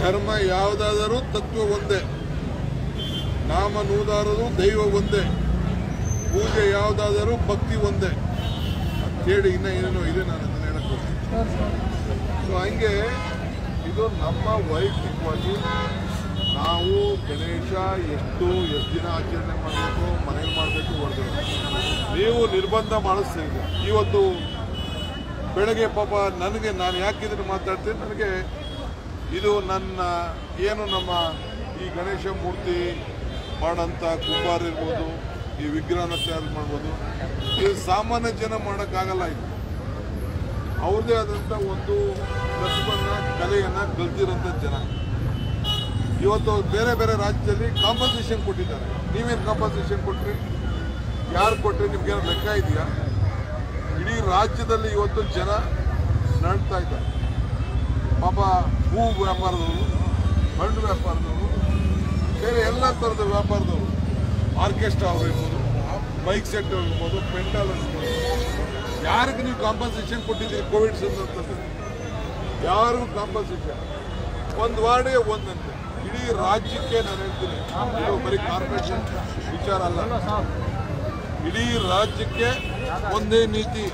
ಧರ್ಮ ಯಾವುದಾದರೂ ತತ್ವ ಒಂದೇ ನಾಮ ನೂದಾದರೂ ದೈವ ಒಂದೇ ಪೂಜೆ ಯಾವುದಾದರೂ ಭಕ್ತಿ ಒಂದೇ ಅಂತೇಳಿ ಇನ್ನ ಏನೇನೋ ಇದೆ ನಾನು ಅದನ್ನ ಹೇಳಕ್ ಹೋಗ್ತೀನಿ ಸೊ ಹಂಗೆ ಇದು ನಮ್ಮ ವೈಯಕ್ತಿಕವಾಗಿ ನಾವು ಗಣೇಶ ಎಷ್ಟು ಎಷ್ಟು ದಿನ ಆಚರಣೆ ಮಾಡಬೇಕು ಮನೇಲಿ ಮಾಡಬೇಕು ಹೊರಗಡೆ ನೀವು ನಿರ್ಬಂಧ ಮಾಡಿಸ್ತೀರಿ ಇವತ್ತು ಬೆಳಗ್ಗೆ ಪಾಪ ನನಗೆ ನಾನು ಯಾಕೆ ಇದನ್ನು ಮಾತಾಡ್ತೀನಿ ನನಗೆ ಇದು ನನ್ನ ಏನು ನಮ್ಮ ಈ ಗಣೇಶ ಮೂರ್ತಿ ಮಾಡೋಂಥ ಕುಂಬಾರ ಇರ್ಬೋದು ಈ ವಿಗ್ರಹನ ತಯಾರು ಮಾಡ್ಬೋದು ಇದು ಸಾಮಾನ್ಯ ಜನ ಮಾಡೋಕ್ಕಾಗಲ್ಲ ಇದು ಅವ್ರದ್ದೇ ಆದಂಥ ಒಂದು ಕಸುಬನ್ನ ಕಲೆಯನ್ನು ಕಲ್ತಿರೋಂಥ ಜನ ಇವತ್ತು ಬೇರೆ ಬೇರೆ ರಾಜ್ಯದಲ್ಲಿ ಕಾಂಪನ್ಸೇಷನ್ ಕೊಟ್ಟಿದ್ದಾರೆ ನೀವೇನು ಕಾಂಪನ್ಸೇಷನ್ ಕೊಟ್ರಿ ಯಾರು ಕೊಟ್ರಿ ನಿಮ್ಗೇನೋ ಲೆಕ್ಕ ಇದೆಯಾ ಇಡೀ ರಾಜ್ಯದಲ್ಲಿ ಇವತ್ತು ಜನ ನಡ್ತಾ ಇದ್ದಾರೆ ಪಾಪ ಹೂ ವ್ಯಾಪಾರದವರು ಹಣ್ಣು ವ್ಯಾಪಾರದವರು ಬೇರೆ ಎಲ್ಲ ಥರದ ವ್ಯಾಪಾರದವರು ಆರ್ಕೆಸ್ಟ್ರಾ ಅವ್ರು ಇರ್ಬೋದು ಬೈಕ್ ಸೆಟ್ ಇರ್ಬೋದು ಪೆಂಡಾಲ್ ಇರ್ಬೋದು ಯಾರಿಗೆ ನೀವು ಕಾಂಪನ್ಸೇಷನ್ ಕೊಟ್ಟಿದ್ದೀರಿ ಕೋವಿಡ್ ಸಂದರ್ಭದಲ್ಲಿ ಯಾರಿಗೂ ಕಾಂಪನ್ಸೇಷನ್ ಒಂದು ವಾರ್ಡ್ಗೆ ಒಂದಂತೆ ಇಡೀ ರಾಜ್ಯಕ್ಕೆ ನಾನು ಹೇಳ್ತೀನಿ ಇದು ಬರೀ ಕಾರ್ಪೊರೇಷನ್ ವಿಚಾರ ಅಲ್ಲ ಇಡೀ ರಾಜ್ಯಕ್ಕೆ ಒಂದೇ ನೀತಿ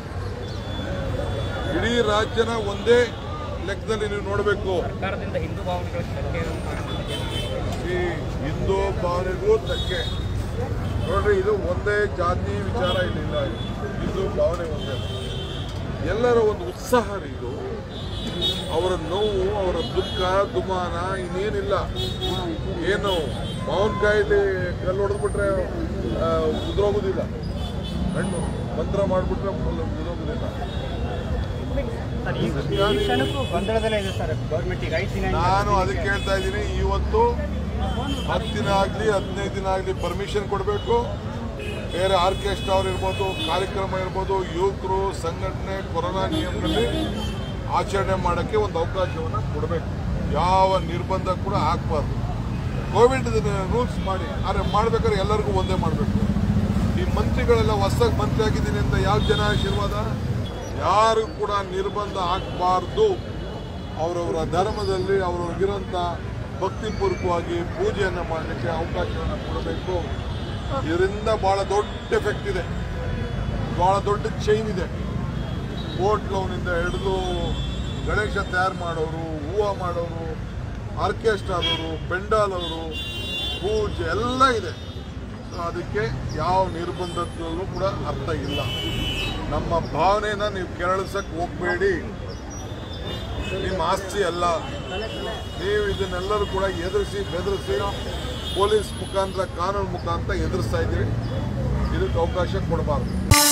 ಇಡೀ ರಾಜ್ಯನ ಒಂದೇ ಲೆಕ್ಕದಲ್ಲಿ ನೀವು ನೋಡಬೇಕು ಸರ್ಕಾರದಿಂದ ಹಿಂದೂ ಭಾವನೆಗಳ ಧಕ್ಕೆ ಉಂಟಾಗುತ್ತದೆ. ಈ ಹಿಂದೂ ಭಾವನೆಗೂ ಧಕ್ಕೆ ನೋಡ್ರಿ ಇದು ಒಂದೇ ಜಾತಿ ವಿಚಾರ ಇಲ್ಲಿಲ್ಲ ಹಿಂದೂ ಭಾವನೆ ಒಂದೇ ಎಲ್ಲರ ಒಂದು ಉತ್ಸಾಹ ರೀ ಇದು ಅವರ ನೋವು ಅವರ ದುಃಖ ದುಮಾನ ಇನ್ನೇನಿಲ್ಲ ಏನು ಮಾವಿನಕಾಯಿಲಿ ಕಲ್ಲು ಹೊಡೆದ್ಬಿಟ್ರೆ ಆ, ಉದುರೋಗುದಿಲ್ಲ ಹಣ್ಣು ಮಂತ್ರ ಮಾಡಿಬಿಟ್ರೆ ಉದುರೋಗುದಿಲ್ಲ ಸರ್ ಈ ಈ ಕ್ಷಣಕ್ಕೂ ಗೊಂದಲದಲ್ಲೇ ಇದೆ ಸರ್ ಗೌರ್ಮೆಂಟ್ ಈಗ ಐದು ದಿನ ನಾನು ಅದಕ್ಕೆ ಹೇಳ್ತಾ ಇದ್ದೀನಿ ಇವತ್ತು ಹತ್ತು ದಿನ ಆಗಲಿ ಹದಿನೈದು ದಿನ ಆಗಲಿ ಪರ್ಮಿಷನ್ ಕೊಡಬೇಕು ಬೇರೆ ಆರ್ಕೆಸ್ಟ್ರಾ ಅವ್ರು ಇರ್ಬೋದು ಕಾರ್ಯಕ್ರಮ ಇರ್ಬೋದು ಯುವಕರು ಸಂಘಟನೆ ಕೊರೋನಾ ನಿಯಮದಲ್ಲಿ ಆಚರಣೆ ಮಾಡೋಕ್ಕೆ ಒಂದು ಅವಕಾಶವನ್ನು ಕೊಡಬೇಕು ಯಾವ ನಿರ್ಬಂಧ ಕೂಡ ಹಾಕಬಾರ್ದು ಕೋವಿಡ್ ರೂಲ್ಸ್ ಮಾಡಿ ಆದರೆ ಮಾಡ್ಬೇಕಾದ್ರೆ ಎಲ್ಲರಿಗೂ ಒಂದೇ ಮಾಡಬೇಕು ಈ ಮಂತ್ರಿಗಳೆಲ್ಲ ಹೊಸದಾಗಿ ಮಂತ್ರಿ ಆಗಿದ್ದೀನಿ ಅಂತ ಯಾವ ಜನ ಆಶೀರ್ವಾದ ಯಾರು ಕೂಡ ನಿರ್ಬಂಧ ಹಾಕಬಾರ್ದು ಅವರವರ ಧರ್ಮದಲ್ಲಿ ಅವರವ್ರಿಗಿರೋಂಥ ಭಕ್ತಿಪೂರ್ವಕವಾಗಿ ಪೂಜೆಯನ್ನು ಮಾಡಲಿಕ್ಕೆ ಅವಕಾಶವನ್ನು ಕೊಡಬೇಕು ಇದರಿಂದ ಭಾಳ ದೊಡ್ಡ ಎಫೆಕ್ಟ್ ಇದೆ ಭಾಳ ದೊಡ್ಡ ಚೈನ್ ಇದೆ ಬೋಟ್ ಲೋನಿಂದ ಹಿಡಿದು ಗಣೇಶ ತಯಾರು ಮಾಡೋರು ಹೂವು ಮಾಡೋರು ಆರ್ಕೆಸ್ಟ್ರಾದವರು ಪೆಂಡಾಲ್ ಅವರು ಪೂಜೆ ಎಲ್ಲ ಇದೆ ಸೊ ಅದಕ್ಕೆ ಯಾವ ನಿರ್ಬಂಧದಲ್ಲೂ ಕೂಡ ಅರ್ಥ ಇಲ್ಲ ನಮ್ಮ ಭಾವನೆನ ನೀವು ಕೆರಳಿಸಕ್ಕೆ ಹೋಗಬೇಡಿ ನಿಮ್ಮ ಆಸ್ತಿ ಅಲ್ಲ ನೀವು ಇದನ್ನೆಲ್ಲರೂ ಕೂಡ ಎದುರಿಸಿ ಬೆದರಿಸಿ ಪೊಲೀಸ್ ಮುಖಾಂತರ ಕಾನೂನು ಮುಖಾಂತರ ಎದುರಿಸ್ತಾ ಇದ್ದೀರಿ ಇದಕ್ಕೆ ಅವಕಾಶ ಕೊಡಬಾರ್ದು